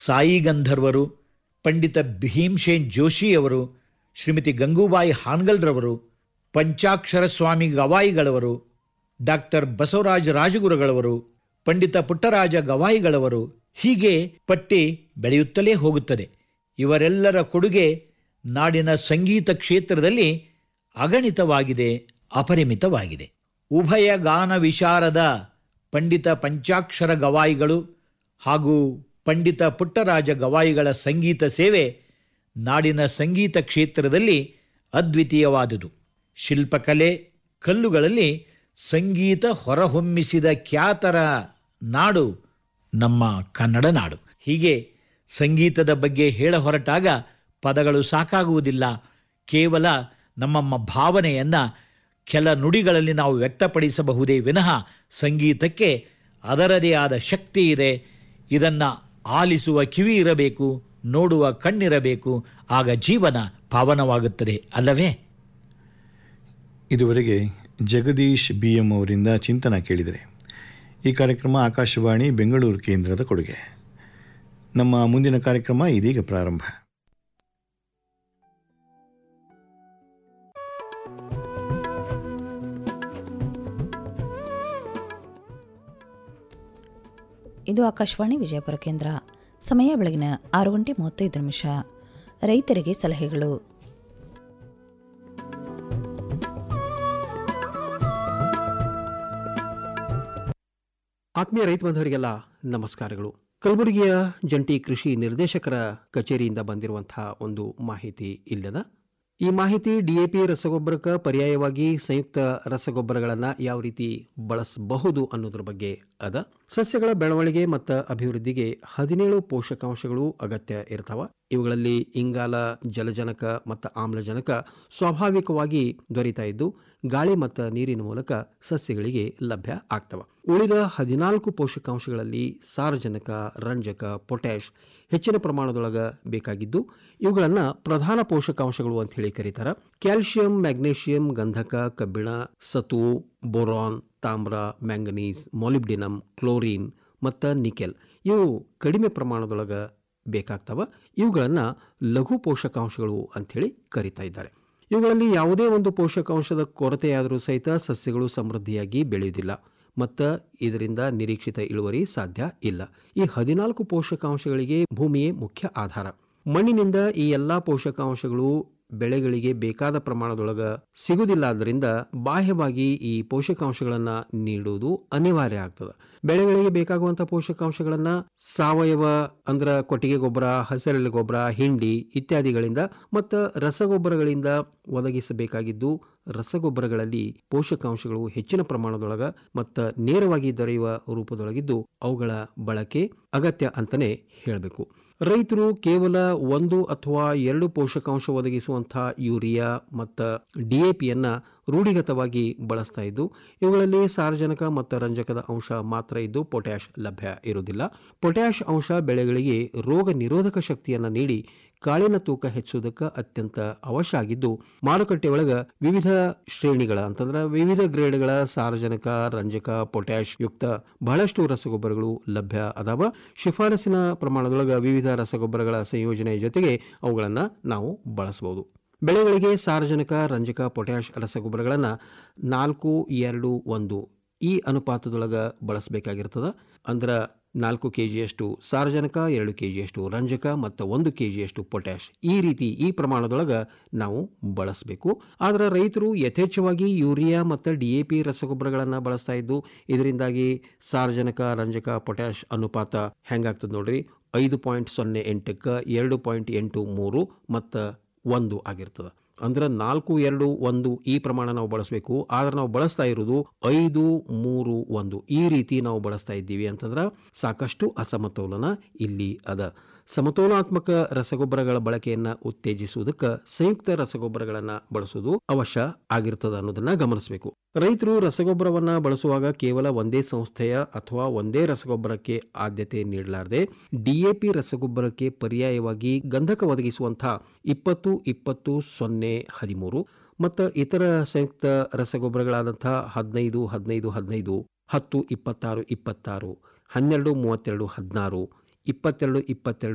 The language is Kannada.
ಸಾಯಿ ಗಂಧರ್ವರು ಪಂಡಿತ ಭೀಮ್ಸೇನ್ ಜೋಶಿಯವರು ಶ್ರೀಮತಿ ಗಂಗೂಬಾಯಿ ಹಾನ್ಗಲ್ರವರು ಪಂಚಾಕ್ಷರ ಸ್ವಾಮಿ ಗವಾಯಿಗಳವರು ಡಾಕ್ಟರ್ ಬಸವರಾಜ ರಾಜಗುರುಗಳವರು ಪಂಡಿತ ಪುಟ್ಟರಾಜ ಗವಾಯಿಗಳವರು ಹೀಗೆ ಪಟ್ಟಿ ಬೆಳೆಯುತ್ತಲೇ ಹೋಗುತ್ತದೆ ಇವರೆಲ್ಲರ ಕೊಡುಗೆ ನಾಡಿನ ಸಂಗೀತ ಕ್ಷೇತ್ರದಲ್ಲಿ ಅಗಣಿತವಾಗಿದೆ ಅಪರಿಮಿತವಾಗಿದೆ ಉಭಯ ಗಾನ ವಿಶಾರದ ಪಂಡಿತ ಪಂಚಾಕ್ಷರ ಗವಾಯಿಗಳು ಹಾಗೂ ಪಂಡಿತ ಪುಟ್ಟರಾಜ ಗವಾಯಿಗಳ ಸಂಗೀತ ಸೇವೆ ನಾಡಿನ ಸಂಗೀತ ಕ್ಷೇತ್ರದಲ್ಲಿ ಅದ್ವಿತೀಯವಾದುದು ಶಿಲ್ಪಕಲೆ ಕಲ್ಲುಗಳಲ್ಲಿ ಸಂಗೀತ ಹೊರಹೊಮ್ಮಿಸಿದ ಖ್ಯಾತರ ನಾಡು ನಮ್ಮ ಕನ್ನಡ ನಾಡು ಹೀಗೆ ಸಂಗೀತದ ಬಗ್ಗೆ ಹೇಳ ಹೊರಟಾಗ ಪದಗಳು ಸಾಕಾಗುವುದಿಲ್ಲ ಕೇವಲ ನಮ್ಮ ಭಾವನೆಯನ್ನು ಕೆಲ ನುಡಿಗಳಲ್ಲಿ ನಾವು ವ್ಯಕ್ತಪಡಿಸಬಹುದೇ ವಿನಃ ಸಂಗೀತಕ್ಕೆ ಅದರದೇ ಆದ ಶಕ್ತಿ ಇದೆ ಇದನ್ನು ಆಲಿಸುವ ಕಿವಿ ಇರಬೇಕು ನೋಡುವ ಕಣ್ಣಿರಬೇಕು ಆಗ ಜೀವನ ಪಾವನವಾಗುತ್ತದೆ ಅಲ್ಲವೇ ಇದುವರೆಗೆ ಜಗದೀಶ್ ಬಿ ಎಂ ಅವರಿಂದ ಚಿಂತನ ಕೇಳಿದರೆ ಈ ಕಾರ್ಯಕ್ರಮ ಆಕಾಶವಾಣಿ ಬೆಂಗಳೂರು ಕೇಂದ್ರದ ಕೊಡುಗೆ ನಮ್ಮ ಮುಂದಿನ ಕಾರ್ಯಕ್ರಮ ಇದೀಗ ಪ್ರಾರಂಭ ಇದು ಆಕಾಶವಾಣಿ ವಿಜಯಪುರ ಕೇಂದ್ರ ಸಮಯ ಬೆಳಗಿನ ಆರು ಗಂಟೆ ಮೂವತ್ತೈದು ನಿಮಿಷ ರೈತರಿಗೆ ಸಲಹೆಗಳು ಆತ್ಮೀಯ ರೈತ ಬಂಧವರಿಗೆಲ್ಲ ನಮಸ್ಕಾರಗಳು ಕಲಬುರಗಿಯ ಜಂಟಿ ಕೃಷಿ ನಿರ್ದೇಶಕರ ಕಚೇರಿಯಿಂದ ಬಂದಿರುವಂತಹ ಒಂದು ಮಾಹಿತಿ ಇಲ್ಲದ ಈ ಮಾಹಿತಿ ಡಿಎಪಿ ರಸಗೊಬ್ಬರಕ್ಕೆ ಪರ್ಯಾಯವಾಗಿ ಸಂಯುಕ್ತ ರಸಗೊಬ್ಬರಗಳನ್ನು ಯಾವ ರೀತಿ ಬಳಸಬಹುದು ಅನ್ನೋದ್ರ ಬಗ್ಗೆ ಅದ ಸಸ್ಯಗಳ ಬೆಳವಣಿಗೆ ಮತ್ತು ಅಭಿವೃದ್ಧಿಗೆ ಹದಿನೇಳು ಪೋಷಕಾಂಶಗಳು ಅಗತ್ಯ ಇರ್ತಾವ ಇವುಗಳಲ್ಲಿ ಇಂಗಾಲ ಜಲಜನಕ ಮತ್ತು ಆಮ್ಲಜನಕ ಸ್ವಾಭಾವಿಕವಾಗಿ ದೊರೀತಾ ಇದ್ದು ಗಾಳಿ ಮತ್ತು ನೀರಿನ ಮೂಲಕ ಸಸ್ಯಗಳಿಗೆ ಲಭ್ಯ ಆಗ್ತವ ಉಳಿದ ಹದಿನಾಲ್ಕು ಪೋಷಕಾಂಶಗಳಲ್ಲಿ ಸಾರಜನಕ ರಂಜಕ ಪೊಟ್ಯಾಷ್ ಹೆಚ್ಚಿನ ಪ್ರಮಾಣದೊಳಗ ಬೇಕಾಗಿದ್ದು ಇವುಗಳನ್ನು ಪ್ರಧಾನ ಪೋಷಕಾಂಶಗಳು ಅಂತ ಹೇಳಿ ಕರೀತಾರ ಕ್ಯಾಲ್ಸಿಯಂ ಮ್ಯಾಗ್ನೇಷಿಯಂ ಗಂಧಕ ಕಬ್ಬಿಣ ಸತು ಬೋರಾನ್ ತಾಮ್ರ ಮ್ಯಾಂಗನೀಸ್ ಮಾಲಿಬ್ಡಿನಮ್ ಕ್ಲೋರಿನ್ ಮತ್ತು ನಿಕೆಲ್ ಇವು ಕಡಿಮೆ ಪ್ರಮಾಣದೊಳಗ ಬೇಕಾಗ್ತವ ಇವುಗಳನ್ನು ಲಘು ಪೋಷಕಾಂಶಗಳು ಅಂಥೇಳಿ ಕರಿತಾ ಇದ್ದಾರೆ ಇವುಗಳಲ್ಲಿ ಯಾವುದೇ ಒಂದು ಪೋಷಕಾಂಶದ ಕೊರತೆಯಾದರೂ ಸಹಿತ ಸಸ್ಯಗಳು ಸಮೃದ್ಧಿಯಾಗಿ ಬೆಳೆಯುವುದಿಲ್ಲ ಮತ್ತು ಇದರಿಂದ ನಿರೀಕ್ಷಿತ ಇಳುವರಿ ಸಾಧ್ಯ ಇಲ್ಲ ಈ ಹದಿನಾಲ್ಕು ಪೋಷಕಾಂಶಗಳಿಗೆ ಭೂಮಿಯೇ ಮುಖ್ಯ ಆಧಾರ ಮಣ್ಣಿನಿಂದ ಈ ಎಲ್ಲ ಪೋಷಕಾಂಶಗಳು ಬೆಳೆಗಳಿಗೆ ಬೇಕಾದ ಪ್ರಮಾಣದೊಳಗ ಸಿಗುವುದಿಲ್ಲ ಆದ್ದರಿಂದ ಬಾಹ್ಯವಾಗಿ ಈ ಪೋಷಕಾಂಶಗಳನ್ನು ನೀಡುವುದು ಅನಿವಾರ್ಯ ಆಗ್ತದೆ ಬೆಳೆಗಳಿಗೆ ಬೇಕಾಗುವಂಥ ಪೋಷಕಾಂಶಗಳನ್ನು ಸಾವಯವ ಅಂದ್ರ ಕೊಟ್ಟಿಗೆ ಗೊಬ್ಬರ ಹಸಿರೆಲೆ ಗೊಬ್ಬರ ಹಿಂಡಿ ಇತ್ಯಾದಿಗಳಿಂದ ಮತ್ತು ರಸಗೊಬ್ಬರಗಳಿಂದ ಒದಗಿಸಬೇಕಾಗಿದ್ದು ರಸಗೊಬ್ಬರಗಳಲ್ಲಿ ಪೋಷಕಾಂಶಗಳು ಹೆಚ್ಚಿನ ಪ್ರಮಾಣದೊಳಗ ಮತ್ತು ನೇರವಾಗಿ ದೊರೆಯುವ ರೂಪದೊಳಗಿದ್ದು ಅವುಗಳ ಬಳಕೆ ಅಗತ್ಯ ಅಂತಲೇ ಹೇಳಬೇಕು ರೈತರು ಕೇವಲ ಒಂದು ಅಥವಾ ಎರಡು ಪೋಷಕಾಂಶ ಒದಗಿಸುವಂತಹ ಯೂರಿಯಾ ಮತ್ತು ಡಿಎಪಿಯನ್ನು ರೂಢಿಗತವಾಗಿ ಬಳಸ್ತಾ ಇದ್ದು ಇವುಗಳಲ್ಲಿ ಸಾರಜನಕ ಮತ್ತು ರಂಜಕದ ಅಂಶ ಮಾತ್ರ ಇದ್ದು ಪೊಟ್ಯಾಷ್ ಲಭ್ಯ ಇರುವುದಿಲ್ಲ ಪೊಟ್ಯಾಷ್ ಅಂಶ ಬೆಳೆಗಳಿಗೆ ರೋಗ ನಿರೋಧಕ ಶಕ್ತಿಯನ್ನು ನೀಡಿ ಕಾಳಿನ ತೂಕ ಹೆಚ್ಚುವುದಕ್ಕೆ ಅತ್ಯಂತ ಅವಶ್ಯ ಆಗಿದ್ದು ಮಾರುಕಟ್ಟೆ ಒಳಗ ವಿವಿಧ ಶ್ರೇಣಿಗಳ ಅಂತಂದ್ರೆ ವಿವಿಧ ಗ್ರೇಡ್ಗಳ ಸಾರಜನಕ ರಂಜಕ ಪೊಟ್ಯಾಷ್ ಯುಕ್ತ ಬಹಳಷ್ಟು ರಸಗೊಬ್ಬರಗಳು ಲಭ್ಯ ಅದಾವ ಶಿಫಾರಸಿನ ಪ್ರಮಾಣದೊಳಗ ವಿವಿಧ ರಸಗೊಬ್ಬರಗಳ ಸಂಯೋಜನೆ ಜೊತೆಗೆ ಅವುಗಳನ್ನು ನಾವು ಬಳಸಬಹುದು ಬೆಳೆಗಳಿಗೆ ಸಾರಜನಕ ರಂಜಕ ಪೊಟ್ಯಾಷ್ ರಸಗೊಬ್ಬರಗಳನ್ನು ನಾಲ್ಕು ಎರಡು ಒಂದು ಈ ಅನುಪಾತದೊಳಗೆ ಬಳಸಬೇಕಾಗಿರ್ತದೆ ಅಂದ್ರೆ ನಾಲ್ಕು ಕೆ ಜಿಯಷ್ಟು ಸಾರಜನಕ ಎರಡು ಕೆ ಜಿಯಷ್ಟು ರಂಜಕ ಮತ್ತು ಒಂದು ಕೆ ಜಿಯಷ್ಟು ಪೊಟ್ಯಾಷ್ ಈ ರೀತಿ ಈ ಪ್ರಮಾಣದೊಳಗೆ ನಾವು ಬಳಸಬೇಕು ಆದರೆ ರೈತರು ಯಥೇಚ್ಛವಾಗಿ ಯೂರಿಯಾ ಮತ್ತು ಡಿ ಎ ಪಿ ರಸಗೊಬ್ಬರಗಳನ್ನು ಬಳಸ್ತಾ ಇದ್ದು ಇದರಿಂದಾಗಿ ಸಾರಜನಕ ರಂಜಕ ಪೊಟ್ಯಾಷ್ ಅನುಪಾತ ಹೆಂಗಾಗ್ತದೆ ನೋಡ್ರಿ ಐದು ಪಾಯಿಂಟ್ ಸೊನ್ನೆ ಎಂಟಕ್ಕೆ ಎರಡು ಪಾಯಿಂಟ್ ಎಂಟು ಮೂರು ಮತ್ತು ಒಂದು ಆಗಿರ್ತದೆ ಅಂದ್ರೆ ನಾಲ್ಕು ಎರಡು ಒಂದು ಈ ಪ್ರಮಾಣ ನಾವು ಬಳಸಬೇಕು ಆದ್ರೆ ನಾವು ಬಳಸ್ತಾ ಇರೋದು ಐದು ಮೂರು ಒಂದು ಈ ರೀತಿ ನಾವು ಬಳಸ್ತಾ ಇದ್ದೀವಿ ಅಂತಂದ್ರೆ ಸಾಕಷ್ಟು ಅಸಮತೋಲನ ಇಲ್ಲಿ ಅದ ಸಮತೋಲನಾತ್ಮಕ ರಸಗೊಬ್ಬರಗಳ ಬಳಕೆಯನ್ನು ಉತ್ತೇಜಿಸುವುದಕ್ಕೆ ಸಂಯುಕ್ತ ರಸಗೊಬ್ಬರಗಳನ್ನು ಬಳಸುವುದು ಅವಶ್ಯ ಆಗಿರ್ತದೆ ಅನ್ನೋದನ್ನ ಗಮನಿಸಬೇಕು ರೈತರು ರಸಗೊಬ್ಬರವನ್ನ ಬಳಸುವಾಗ ಕೇವಲ ಒಂದೇ ಸಂಸ್ಥೆಯ ಅಥವಾ ಒಂದೇ ರಸಗೊಬ್ಬರಕ್ಕೆ ಆದ್ಯತೆ ನೀಡಲಾರದೆ ಡಿಎಪಿ ರಸಗೊಬ್ಬರಕ್ಕೆ ಪರ್ಯಾಯವಾಗಿ ಗಂಧಕ ಒದಗಿಸುವಂತಹ ಇಪ್ಪತ್ತು ಇಪ್ಪತ್ತು ಸೊನ್ನೆ ಹದಿಮೂರು ಮತ್ತು ಇತರ ಸಂಯುಕ್ತ ರಸಗೊಬ್ಬರಗಳಾದಂಥ ಹದಿನೈದು ಹದಿನೈದು ಹದಿನೈದು ಹತ್ತು ಇಪ್ಪತ್ತಾರು ಇಪ್ಪತ್ತಾರು ಹನ್ನೆರಡು ಮೂವತ್ತೆರಡು ಹದಿನಾರು ಇಪ್ಪತ್ತೆರಡು ಇಪ್ಪತ್ತೆರಡು